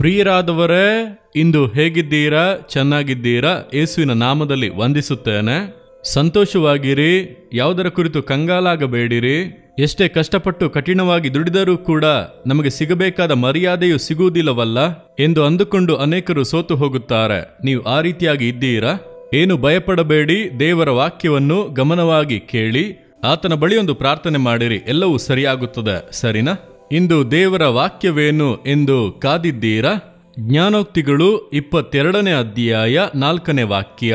ಪ್ರಿಯರಾದವರೇ ಇಂದು ಹೇಗಿದ್ದೀರಾ ಚೆನ್ನಾಗಿದ್ದೀರಾ ಯೇಸುವಿನ ನಾಮದಲ್ಲಿ ವಂದಿಸುತ್ತೇನೆ ಸಂತೋಷವಾಗಿರಿ ಯಾವುದರ ಕುರಿತು ಕಂಗಾಲಾಗಬೇಡಿರಿ ಎಷ್ಟೇ ಕಷ್ಟಪಟ್ಟು ಕಠಿಣವಾಗಿ ದುಡಿದರೂ ಕೂಡ ನಮಗೆ ಸಿಗಬೇಕಾದ ಮರ್ಯಾದೆಯು ಸಿಗುವುದಿಲ್ಲವಲ್ಲ ಎಂದು ಅಂದುಕೊಂಡು ಅನೇಕರು ಸೋತು ಹೋಗುತ್ತಾರೆ ನೀವು ಆ ರೀತಿಯಾಗಿ ಇದ್ದೀರಾ ಏನು ಭಯಪಡಬೇಡಿ ದೇವರ ವಾಕ್ಯವನ್ನು ಗಮನವಾಗಿ ಕೇಳಿ ಆತನ ಬಳಿ ಒಂದು ಪ್ರಾರ್ಥನೆ ಮಾಡಿರಿ ಎಲ್ಲವೂ ಸರಿಯಾಗುತ್ತದೆ ಸರಿನಾ ಇಂದು ದೇವರ ವಾಕ್ಯವೇನು ಎಂದು ಕಾದಿದ್ದೀರಾ ಜ್ಞಾನೋಕ್ತಿಗಳು ಇಪ್ಪತ್ತೆರಡನೇ ಅಧ್ಯಾಯ ನಾಲ್ಕನೇ ವಾಕ್ಯ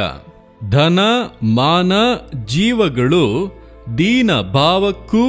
ಧನ ಮಾನ ಜೀವಗಳು ದೀನ ಭಾವಕ್ಕೂ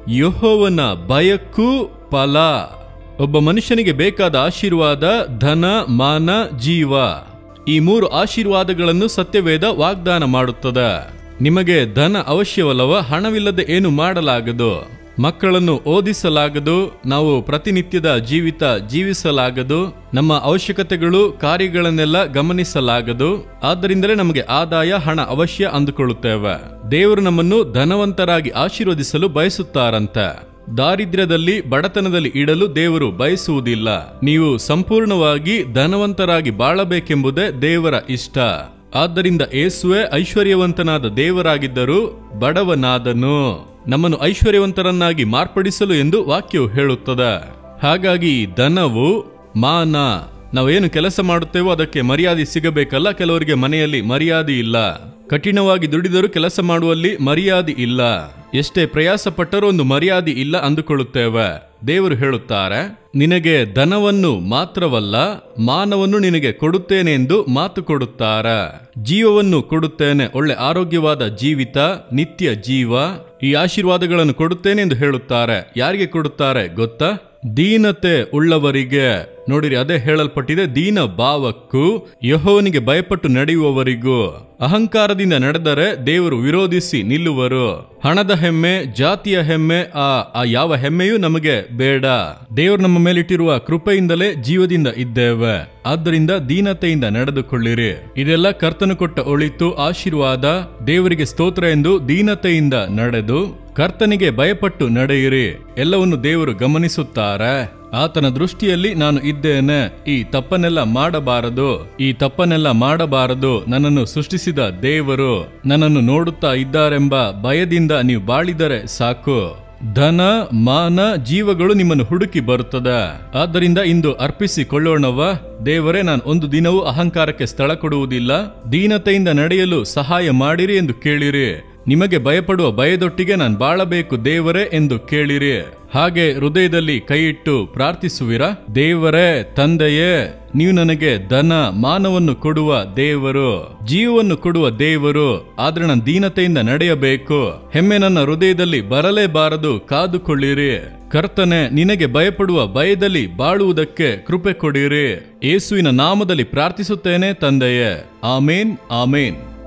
ಯಹೋವನ ಭಯಕ್ಕೂ ಫಲ ಒಬ್ಬ ಮನುಷ್ಯನಿಗೆ ಬೇಕಾದ ಆಶೀರ್ವಾದ ಧನ ಮಾನ ಜೀವ ಈ ಮೂರು ಆಶೀರ್ವಾದಗಳನ್ನು ಸತ್ಯವೇದ ವಾಗ್ದಾನ ಮಾಡುತ್ತದೆ ನಿಮಗೆ ಧನ ಅವಶ್ಯವಲ್ಲವ ಹಣವಿಲ್ಲದೆ ಏನು ಮಾಡಲಾಗದು ಮಕ್ಕಳನ್ನು ಓದಿಸಲಾಗದು ನಾವು ಪ್ರತಿನಿತ್ಯದ ಜೀವಿತ ಜೀವಿಸಲಾಗದು ನಮ್ಮ ಅವಶ್ಯಕತೆಗಳು ಕಾರ್ಯಗಳನ್ನೆಲ್ಲ ಗಮನಿಸಲಾಗದು ಆದ್ದರಿಂದಲೇ ನಮಗೆ ಆದಾಯ ಹಣ ಅವಶ್ಯ ಅಂದುಕೊಳ್ಳುತ್ತೇವೆ ದೇವರು ನಮ್ಮನ್ನು ಧನವಂತರಾಗಿ ಆಶೀರ್ವದಿಸಲು ಬಯಸುತ್ತಾರಂತೆ ದಾರಿದ್ರ್ಯದಲ್ಲಿ ಬಡತನದಲ್ಲಿ ಇಡಲು ದೇವರು ಬಯಸುವುದಿಲ್ಲ ನೀವು ಸಂಪೂರ್ಣವಾಗಿ ಧನವಂತರಾಗಿ ಬಾಳಬೇಕೆಂಬುದೇ ದೇವರ ಇಷ್ಟ ಆದ್ದರಿಂದ ಏಸುವೆ ಐಶ್ವರ್ಯವಂತನಾದ ದೇವರಾಗಿದ್ದರೂ ಬಡವನಾದನು ನಮ್ಮನ್ನು ಐಶ್ವರ್ಯವಂತರನ್ನಾಗಿ ಮಾರ್ಪಡಿಸಲು ಎಂದು ವಾಕ್ಯವು ಹೇಳುತ್ತದೆ ಹಾಗಾಗಿ ಧನವು ಮಾನ ನಾವೇನು ಕೆಲಸ ಮಾಡುತ್ತೇವೋ ಅದಕ್ಕೆ ಮರ್ಯಾದೆ ಸಿಗಬೇಕಲ್ಲ ಕೆಲವರಿಗೆ ಮನೆಯಲ್ಲಿ ಮರ್ಯಾದೆ ಇಲ್ಲ ಕಠಿಣವಾಗಿ ದುಡಿದರೂ ಕೆಲಸ ಮಾಡುವಲ್ಲಿ ಮರ್ಯಾದೆ ಇಲ್ಲ ಎಷ್ಟೇ ಪ್ರಯಾಸ ಪಟ್ಟರೂ ಒಂದು ಮರ್ಯಾದೆ ಇಲ್ಲ ಅಂದುಕೊಳ್ಳುತ್ತೇವೆ ದೇವರು ಹೇಳುತ್ತಾರೆ ನಿನಗೆ ಧನವನ್ನು ಮಾತ್ರವಲ್ಲ ಮಾನವನ್ನು ನಿನಗೆ ಕೊಡುತ್ತೇನೆ ಎಂದು ಮಾತು ಕೊಡುತ್ತಾರೆ ಜೀವವನ್ನು ಕೊಡುತ್ತೇನೆ ಒಳ್ಳೆ ಆರೋಗ್ಯವಾದ ಜೀವಿತ ನಿತ್ಯ ಜೀವ ಈ ಆಶೀರ್ವಾದಗಳನ್ನು ಕೊಡುತ್ತೇನೆ ಎಂದು ಹೇಳುತ್ತಾರೆ ಯಾರಿಗೆ ಕೊಡುತ್ತಾರೆ ಗೊತ್ತಾ ದೀನತೆ ಉಳ್ಳವರಿಗೆ ನೋಡಿರಿ ಅದೇ ಹೇಳಲ್ಪಟ್ಟಿದೆ ದೀನ ಭಾವಕ್ಕೂ ಯಹೋವನಿಗೆ ಭಯಪಟ್ಟು ನಡೆಯುವವರಿಗೂ ಅಹಂಕಾರದಿಂದ ನಡೆದರೆ ದೇವರು ವಿರೋಧಿಸಿ ನಿಲ್ಲುವರು ಹಣದ ಹೆಮ್ಮೆ ಜಾತಿಯ ಹೆಮ್ಮೆ ಆ ಆ ಯಾವ ಹೆಮ್ಮೆಯೂ ನಮಗೆ ಬೇಡ ದೇವರು ನಮ್ಮ ಮೇಲಿಟ್ಟಿರುವ ಕೃಪೆಯಿಂದಲೇ ಜೀವದಿಂದ ಇದ್ದೇವೆ ಆದ್ದರಿಂದ ದೀನತೆಯಿಂದ ನಡೆದುಕೊಳ್ಳಿರಿ ಇದೆಲ್ಲ ಕರ್ತನು ಕೊಟ್ಟ ಒಳಿತು ಆಶೀರ್ವಾದ ದೇವರಿಗೆ ಸ್ತೋತ್ರ ಎಂದು ದೀನತೆಯಿಂದ ನಡೆದು ಕರ್ತನಿಗೆ ಭಯಪಟ್ಟು ನಡೆಯಿರಿ ಎಲ್ಲವನ್ನು ದೇವರು ಗಮನಿಸುತ್ತಾರೆ ಆತನ ದೃಷ್ಟಿಯಲ್ಲಿ ನಾನು ಇದ್ದೇನೆ ಈ ತಪ್ಪನ್ನೆಲ್ಲ ಮಾಡಬಾರದು ಈ ತಪ್ಪನ್ನೆಲ್ಲ ಮಾಡಬಾರದು ನನ್ನನ್ನು ಸೃಷ್ಟಿಸಿದ ದೇವರು ನನ್ನನ್ನು ನೋಡುತ್ತಾ ಇದ್ದಾರೆಂಬ ಭಯದಿಂದ ನೀವು ಬಾಳಿದರೆ ಸಾಕು ಧನ ಮಾನ ಜೀವಗಳು ನಿಮ್ಮನ್ನು ಹುಡುಕಿ ಬರುತ್ತದೆ ಆದ್ದರಿಂದ ಇಂದು ಅರ್ಪಿಸಿಕೊಳ್ಳೋಣವ ದೇವರೇ ನಾನು ಒಂದು ದಿನವೂ ಅಹಂಕಾರಕ್ಕೆ ಸ್ಥಳ ಕೊಡುವುದಿಲ್ಲ ದೀನತೆಯಿಂದ ನಡೆಯಲು ಸಹಾಯ ಮಾಡಿರಿ ಎಂದು ಕೇಳಿರಿ ನಿಮಗೆ ಭಯಪಡುವ ಭಯದೊಟ್ಟಿಗೆ ನಾನು ಬಾಳಬೇಕು ದೇವರೇ ಎಂದು ಕೇಳಿರಿ ಹಾಗೆ ಹೃದಯದಲ್ಲಿ ಕೈಯಿಟ್ಟು ಪ್ರಾರ್ಥಿಸುವಿರಾ ದೇವರೇ ತಂದೆಯೇ ನೀವು ನನಗೆ ಧನ ಮಾನವನ್ನು ಕೊಡುವ ದೇವರು ಜೀವವನ್ನು ಕೊಡುವ ದೇವರು ಆದ್ರೆ ನಾನು ದೀನತೆಯಿಂದ ನಡೆಯಬೇಕು ಹೆಮ್ಮೆ ನನ್ನ ಹೃದಯದಲ್ಲಿ ಬರಲೇಬಾರದು ಕಾದುಕೊಳ್ಳಿರಿ ಕರ್ತನೆ ನಿನಗೆ ಭಯಪಡುವ ಭಯದಲ್ಲಿ ಬಾಳುವುದಕ್ಕೆ ಕೃಪೆ ಕೊಡಿರಿ ಯೇಸುವಿನ ನಾಮದಲ್ಲಿ ಪ್ರಾರ್ಥಿಸುತ್ತೇನೆ ತಂದೆಯೇ ಆಮೇನ್ ಆಮೇನ್